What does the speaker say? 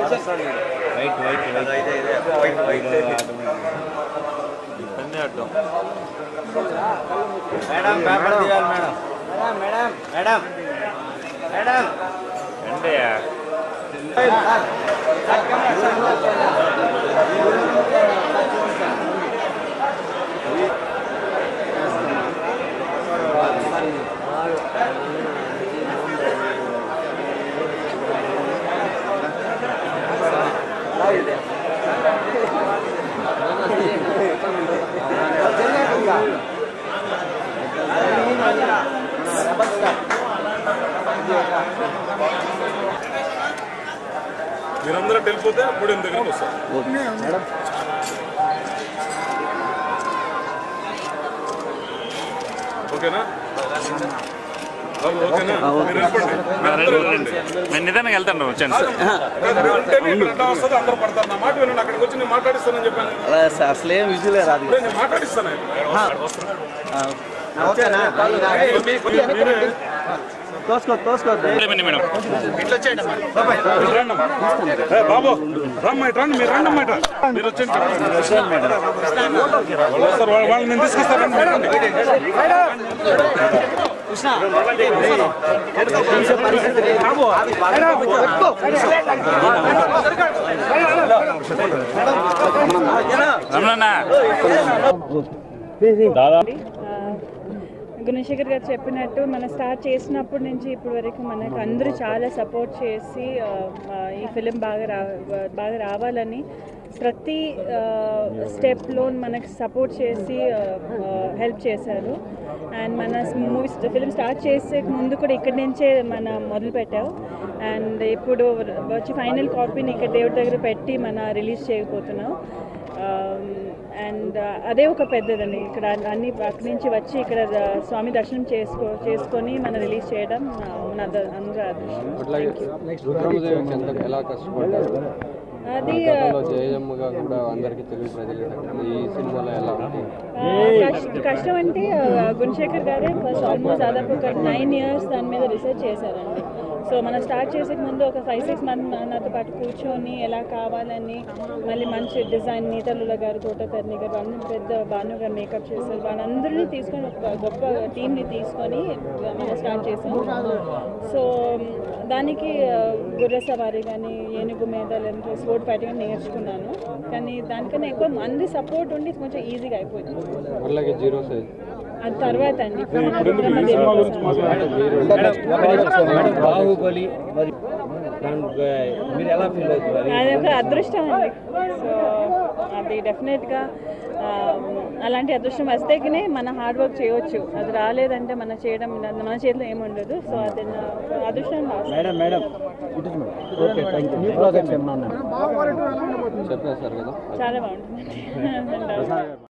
White white ఇబ్బంది అడ్డం madam paper తీయాలి మేడం మేడం మేడం మేడం అంటే మీరందరూ వెళ్ళిపోతే అప్పుడు ఇంత దగ్గరికి వస్తారు ఓకేనా బాబు ఓకేనా మీరు వెళ్ళిపోండి మీరందరూ వెళ్ళండి. నేను నిదానంగా వెళ్తాను వచ్చాను సార్ కాదు, మీరు ఉంటేనే ఇక్కడ అడ్డం వస్తుంది అందరూ పడతారు నా మాట వినండి అక్కడికి వచ్చి నేను మాట్లాడిస్తానని చెప్పాను అలా సార్ అసలు ఏం విజులే రాదు ఇప్పుడే నేను మాట్లాడిస్తాను ఆయన. వస్తాను. ఓకేనా మీరే తోసుకో తోసుకో మేడం మేడం మీరు రండి అమ్మా. ఏ, బాబు రమ్మ ఇటు రండి మీరు రండి అమ్మా ఇటు. మీరు వచ్చేయండి వాళ్ళు వస్తారు వాళ్ళు- వాళ్ళని నేను తీసుకొస్తాను రండి, మీరు రండి. రమణ గుణశేఖర్ గారు చెప్పినట్టు మనం స్టార్ట్ చేసినప్పటి నుంచి ఇప్పటి వరకు మనకు అందరూ చాలా సపోర్ట్ చేసి ఆ, ఆ, ఈ ఫిలిం బాగా రా బాగా రావాలని ప్రతి స్టెప్లో మనకు సపోర్ట్ చేసి హెల్ప్ చేశారు అండ్ మన మూవీస్ ఫిలిం స్టార్ట్ చేసే ముందు కూడా ఇక్కడి నుంచే మన మొదలు పెట్టావు అండ్ ఇప్పుడు వచ్చి ఫైనల్ కాపీని ఇక్కడ దేవుడి దగ్గర పెట్టి మన రిలీజ్ చేయకపోతున్నాం అండ్ అదే ఒక పెద్దదండి ఇక్కడ అన్ని అక్కడి నుంచి వచ్చి ఇక్కడ ద- స్వామి దర్శనం చేసుకో చేసుకొని మనం రిలీజ్ చేయడం ఆ, మన అద- అందరూ అదృష్టం రుద్రమదేవికి ఎంత ఎలా కష్టపడ్డారు అది గతంలో జయజమ్మగా కూడా అందరికీ తెలుగు ప్రజలు ఈ సినిమాలో ఎలా ఉంది ఆ, కష్ట- కష్టం అంటే ఆ, గుణశేఖర్ గారే ఫస్ట్ ఆల్మోస్ట్ దాదాపు ఒక నైన్ ఇయర్స్ దాని మీద రీసెర్చ్ చేశారండి సో మనం స్టార్ట్ చేసే ముందు ఒక ఫైవ్ సిక్స్ మంత్ నాతో పాటు కూర్చొని ఎలా కావాలని మళ్ళీ మంచి డిజైన్ నీతలుల గారు తోటతర్ని గారు అందరూ పెద్ద భాను గారు మేకప్ చేశారు వాళ్ళందరినీ తీసుకొని ఒక గొప్ప టీంని తీసుకొని మనం స్టార్ట్ చేసాం సో దానికి ఆ, గుర్ర సవారీ కానీ ఏనుగు మీద లేదంటే స్పోర్ట్ ఫైటింగ్ నేర్చుకున్నాను కానీ దానికన్నా ఎక్కువ మంది సపోర్ట్ ఉండి కొంచెం ఈజీగా అయిపోయింది అలాగే జీరో సైజ్ అది తర్వాత అండి రుద్రమదేవి కోసం. బాహుబలి మరి దానికి మీరు ఎలా ఫీల్ అవుతున్నారు అది ఒక అదృష్టం అండి సో అది డెఫినెట్గా అలాంటి అదృష్టం వస్తేనే మన హార్డ్ వర్క్ చేయొచ్చు అది రాలేదంటే మన చేయడం మన చేతిలో ఏమి ఉండదు సో అది నా అదృష్టం రాదు madam madam okay thank you new project ఏమన్నా చెప్పేశారు కదా చాలా బాగుంటుంది